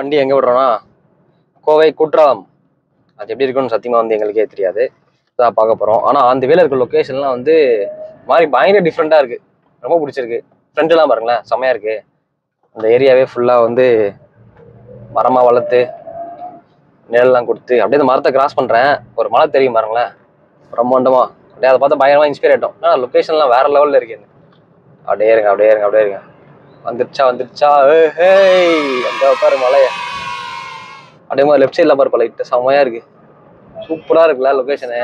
வண்டி எங்கே விடுறோம்னா கோவை குற்றாலம் அது எப்படி இருக்குன்னு சத்தியமாக வந்து எங்களுக்கே தெரியாது இதான் பார்க்க போகிறோம் ஆனால் அந்த வேலை இருக்க லொக்கேஷன்லாம் வந்து மாதிரி பயங்கர டிஃப்ரெண்ட்டாக இருக்குது ரொம்ப பிடிச்சிருக்கு ஃப்ரெண்டெல்லாம் பாருங்களேன் செம்மையாக இருக்குது அந்த ஏரியாவே ஃபுல்லாக வந்து மரமாக வளர்த்து நிழல்லாம் கொடுத்து அப்படியே அந்த மரத்தை கிராஸ் பண்ணுறேன் ஒரு மலை தெரியும் பாருங்களேன் பிரம்மாண்டமாக அப்படியே அதை பார்த்தா பயங்கரமாக இன்ஸ்பைர் ஆகிட்டோம் ஆனால் லொக்கேஷன்லாம் வேற லெவலில் இருக்கு அப்படியே இருங்க அப்படியே இருங்க அப்படியே இருங்க வந்துருச்சா வந்துருச்சா ஏய் அந்த பாரு மலைய அப்படியே மாதிரி லெஃப்ட் சைடில் பாரு பழகிட்டு செம்மையா இருக்கு சூப்பராக இருக்குல்ல லொக்கேஷனு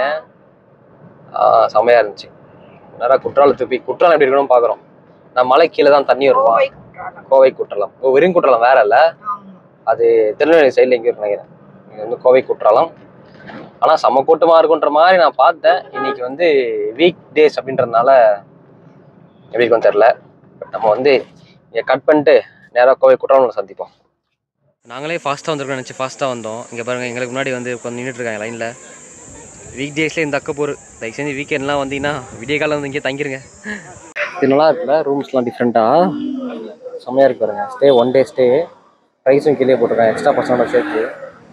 செம்மையா இருந்துச்சு நேராக குற்றாலத்துக்கு போய் குற்றாலம் எப்படி இருக்கணும்னு பார்க்குறோம் நான் மலை கீழே தான் தண்ணி வருமா கோவை குற்றாலம். கோவை குற்றாலம் ஓ வெறும் குற்றாலம் வேற இல்லை ஆமா. அது திருநெல்வேலி சைடில் எங்கேயும் இருக்கு நினைக்கிறேன் இது வந்து கோவை குற்றாலம் ஆனால் செம்ம கூட்டமாக இருக்குன்ற மாதிரி நான் பார்த்தேன் இன்னைக்கு வந்து வீக் டேஸ் அப்படின்றதுனால எப்படி இருக்கும்னு தெரில நம்ம வந்து இங்கே கட் பண்ணிட்டு நேராக கோவை குற்றாலம் சந்திப்போம் நாங்களே ஃபாஸ்ட்டாக வந்திருக்கோம் நினச்சி ஃபாஸ்ட்டாக வந்தோம் இங்கே பாருங்கள் எங்களுக்கு முன்னாடி வந்து உட்காந்து நின்றுட்டு இருக்காங்க லைனில் வீக் டேஸ்லேயே இந்த அக்க போர் தயவு செஞ்சு வீக்கெண்ட்லாம் வந்தீங்கன்னா விடிய காலம் வந்து இங்கே தங்கிருங்க இது நல்லா இருக்குல்ல ரூம்ஸ்லாம் டிஃப்ரெண்ட்டாக செம்மையாக இருக்கு பாருங்க ஸ்டே ஒன் டே ஸ்டே ப்ரைஸும் கீழே போட்டிருக்காங்க எக்ஸ்ட்ரா பர்சனோட சேர்த்து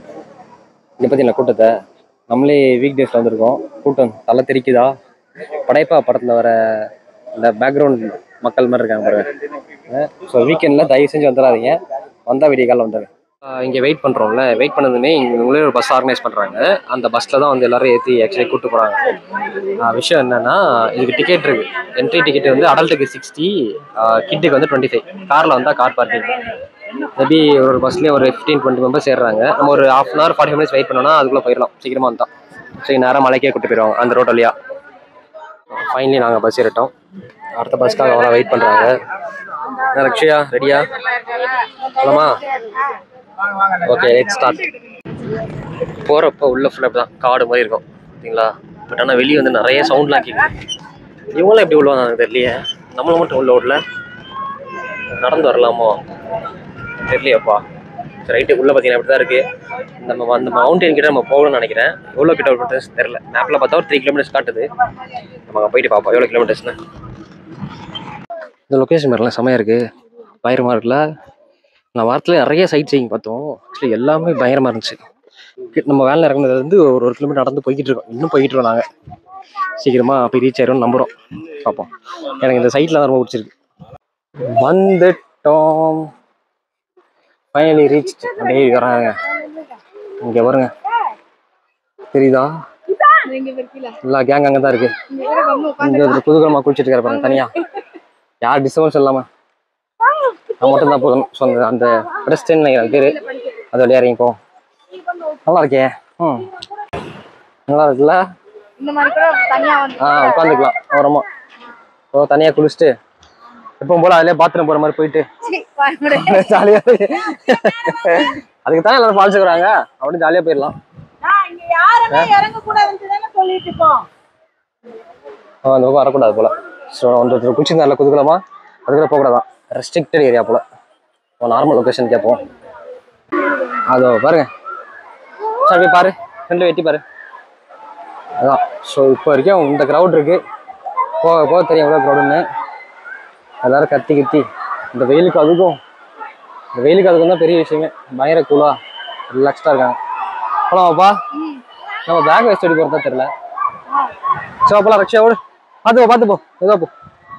இதை பற்றி நான் கூட்டத்தை நம்மளே வீக் டேஸில் வந்திருக்கோம் கூட்டம் தலை தெரிக்குதா படைப்பா படத்தில் வர இந்த பேக்ரவுண்ட் மக்கள் மாதிரி இருக்காங்க பாருங்க ஸோ வீக்கெண்டில் தயவு செஞ்சு வந்துடாதீங்க வந்தால் விடிய காலம் வந்துடுங்க இங்கே வெயிட் பண்ணுறோம்ல வெயிட் பண்ணதுமே இங்கே உங்களே ஒரு பஸ் ஆர்கனைஸ் பண்ணுறாங்க அந்த பஸ்ஸில் தான் வந்து எல்லாரும் ஏற்றி ஆக்சுவலி கூப்பிட்டு போகிறாங்க விஷயம் என்னன்னா இதுக்கு டிக்கெட் இருக்கு என்ட்ரி டிக்கெட் வந்து அடல்ட்டுக்கு சிக்ஸ்டி கிட்டுக்கு வந்து டுவெண்ட்டி ஃபைவ் காரில் வந்தால் கார் பார்க்கிங் மேபி ஒரு பஸ்லேயே ஒரு ஃபிஃப்டீன் டுவெண்ட்டி மெம்பர்ஸ் ஏறுறாங்க நம்ம ஒரு half an hour forty minutes wait பண்ணோம்னா அதுக்குள்ளே போயிடலாம் சீக்கிரமாக வந்தோம் சரி நேரம் மலைக்கே கூட்டு போயிடுவாங்க அந்த ரோட் வழியா ஃபைனலி நாங்கள் பஸ் ஏறிட்டோம் அடுத்த பஸ்க்காக அவ்வளோ வெயிட் பண்ணுறாங்க ரக்ஷயா ரெடியா போலாமா ஓகே லெட் ஸ்டார்ட் போகிறப்ப உள்ள ஃபுல்லாக இப்படி தான் காடு மாதிரி இருக்கும் சரிங்களா பட் ஆனால் வெளியே வந்து நிறைய சவுண்ட்லாம் கேட்குது இவங்களாம் எப்படி உள்ள வந்தாங்க தெரியலையே நம்மள மட்டும் உள்ள விடல நடந்து வரலாமோ தெரியலையாப்பா சரி ரைட்டு உள்ளே பார்த்தீங்கன்னா இப்படி தான் இருக்குது நம்ம அந்த மவுண்டன் கிட்ட நம்ம போகணும்னு நினைக்கிறேன் எவ்வளோ கிலோமீட்டர்ஸ் தெரில மேப்பில் பார்த்தா ஒரு த்ரீ கிலோமீட்டர்ஸ் காட்டுது நம்ம அங்கே போயிட்டு பார்ப்போம் எவ்வளோ கிலோமீட்டர்ஸ்னு இந்த லொக்கேஷன் மாதிரிலாம் செமையாக இருக்குது பயங்கரமாக இருக்குல்ல நான் வாரத்தில் நிறைய சைட் சீயிங் பார்த்தோம் ஆக்சுவலி எல்லாமே பயங்கரமாக இருந்துச்சு கி- நம்ம வேலை இறங்குனதுல இருந்து ஒரு ஒரு கிலோமீட்டர் நடந்து போய்கிட்டு இருக்கோம் இன்னும் போய்கிட்டு இருக்கோம் நாங்கள் சீக்கிரமாக போய் ரீச் ஆயிரும் நம்புகிறோம் பார்ப்போம் எனக்கு இந்த சைட்டில் தான் ரொம்ப பிடிச்சிருக்கு வந்துட்டோம் ஃபைனலி ரீச் அப்படியே வராங்க இங்கே பாருங்க தெரியுதா இங்க இருக்கீல. எல்லா கேங் அங்கே தான் இருக்கு இங்க வேற கம்மு உட்கார்ந்து. இங்கே ஒரு குதூகலமாக குளிச்சுட்டு இருக்கிற பாருங்க தனியா யார் டிஸ்டர்பன்ஸ் இல்லாம நான் மட்டும் தான் போதும் ஸோ அந்த அந்த பிரஸ்டன் நினைக்கிறேன் பேர் அது வழியா இறங்கிப்போ நல்லா இருக்கே ம் நல்லா இருக்குல்ல இந்த மாதிரி கூட தனியா வந்து ஆ உட்காந்துக்கலாம் ஓரமா ஓ தனியாக குளிச்சுட்டு எப்பவும் போல அதிலே பாத்ரூம் போகிற மாதிரி போயிட்டு சீ, வாய் மூடு. ஜாலியாக அதுக்கு தான் எல்லாரும் பாலிச்சுக்கிறாங்க அப்படியே ஜாலியாக போயிடலாம் நான் இங்க யாருமே இறங்க கூடாதுன்னு தானே சொல்லிட்டு இருக்கோம் ஆ, அந்த பக்கம் வரக்கூடாது போல ஸோ வந்து ஒருத்தர் குளிச்சிருந்தாரில் குதுக்கலாமா அதுக்குள்ள போகக்கூடாதான் ரெஸ்ட்ரிக்டட் ஏரியா போல நார்மல் லொக்கேஷன் கேட்போம் அதோ பாருங்க சரி போய் பாரு ஃப்ரெண்டில் வெட்டி பாரு அதான் ஸோ இப்போ வரைக்கும் இந்த க்ரௌட் இருக்கு போக போக தெரியும் எவ்வளோ க்ரௌடுன்னு எல்லாரும் கத்தி கத்தி இந்த வெயிலுக்கு அதுக்கும் இந்த வெயிலுக்கு அதுக்கும் தான் பெரிய விஷயமே பயங்கர கூலா ரிலாக்ஸ்டாக இருக்காங்க போலாமாப்பா நம்ம பேக் வேஸ்ட் அடி போகிறதா தெரியல சரி போலாம் ரக்ஷா ஓடு பார்த்து போ பார்த்து போ ஏதோ போ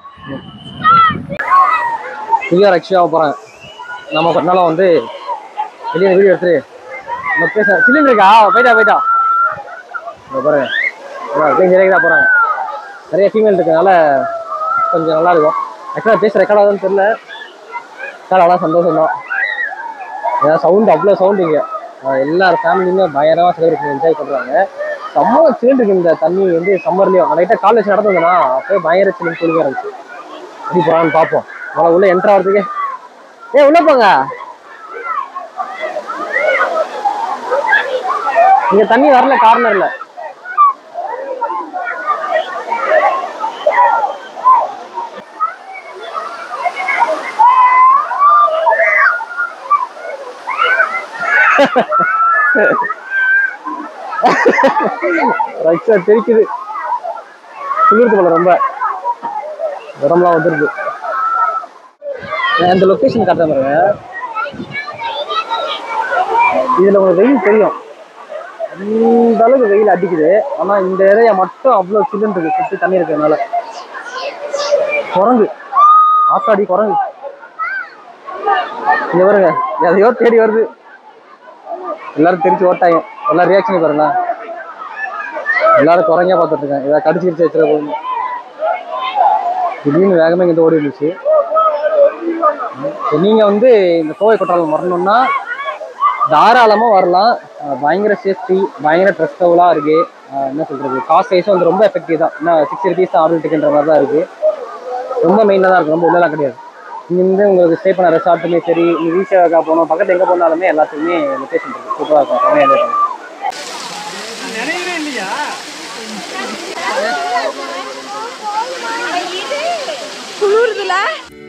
புதிய ரக்ஷாவை போகிறாங்க நம்ம கொஞ்ச நாளும் வந்து வெளியே வீடியோ எடுத்துட்டு லொக்கேஷன் சிலிண்டர் இருக்கா போயிட்டா போயிட்டா இங்க பாருங்க இறங்கிதான் போகிறாங்க நிறைய ஃபீமேல் இருக்கனால கொஞ்சம் நல்லா இருக்கும் ஆக்சுவலாக பேச ரெக்கார்ட் ஆகுதுன்னு தெரியல சார் அவ்வளோ சந்தோஷம் தான் ஏன்னா சவுண்ட் அவ்வளோ சவுண்ட் இங்கே எல்லார் ஃபேமிலியுமே பயங்கரமாக செலிப்ரேட் பண்ணி என்ஜாய் பண்ணுறாங்க செம்ம சில்லுன்னு இருக்கு இந்த தண்ணி வந்து சம்மர்லயும் லைட்டாக காலேஜ் நடந்து வந்தேன்னா அப்பவே பயங்கர சில்லுன்னு குளிக்க இருந்துச்சு எப்படி போறான்னு பார்ப்போம் அவளை உள்ள என்ட்ரு ஆகிறதுக்கு ஏ உள்ள போங்க இங்க தண்ணி வரல கார்னர்ல ரைட் தெரிக்குது குளிர்ந்து போல ரொம்ப உடம்புலாம் வந்துருது நான் இந்த லொக்கேஷன் காட்டுறேன் பாருங்க இதுல உங்களுக்கு வெயில் தெரியும் இந்த அளவுக்கு வெயில் அடிக்குது ஆனா இந்த ஏரியா மட்டும் அவ்வளவு சில்லுன்னு இருக்கு சுத்தி தண்ணி இருக்கிறதுனால குரங்கு ஆத்தாடி குரங்கு இங்க பாருங்க எதையோ தேடி வருது எல்லாரும் தெரிச்சு ஓட்டாங்க எல்லாரும் ரியாக்ஷன் பாருங்க எல்லாரும் குரங்கா பார்த்துட்டு இருக்காங்க ஏதாவது கடிச்சிருச்சு வச்சுட போகுது திடீர்னு வேகமா இங்கிட்ட ஓடி இருந்துச்சு இப்ப நீங்க வந்து இந்த கோவை குற்றாலம் வரணும்னா தாராளமா வரலாம் அஹ் பயங்கர சேஃப்டி பயங்கர ட்ரெஸ்டபுளா இருக்கு அஹ் என்ன சொல்றது காஸ்ட் வைஸும் வந்து ரொம்ப எஃபெக்டிவ் தான் என்ன சிக்ஸ் ருபீஸ் ஆறு டிக்கெட்ன்ற மாதிரி தான் இருக்கு ரொம்ப மெயினாக தான் இருக்கு ரொம்ப உள்ளலாம் கிடையாது இங்கேருந்து உங்களுக்கு ஸ்டே பண்ண ரெசார்ட்டுமே சரி நீ ஈஸியாக போகணும் பக்கத்துல எங்கே போனாலுமே எல்லாத்துக்குமே லொக்கேஷன் இருக்கு சூப்பராக இருக்கும் செம்மையாக இருக்கும் குளிருதுல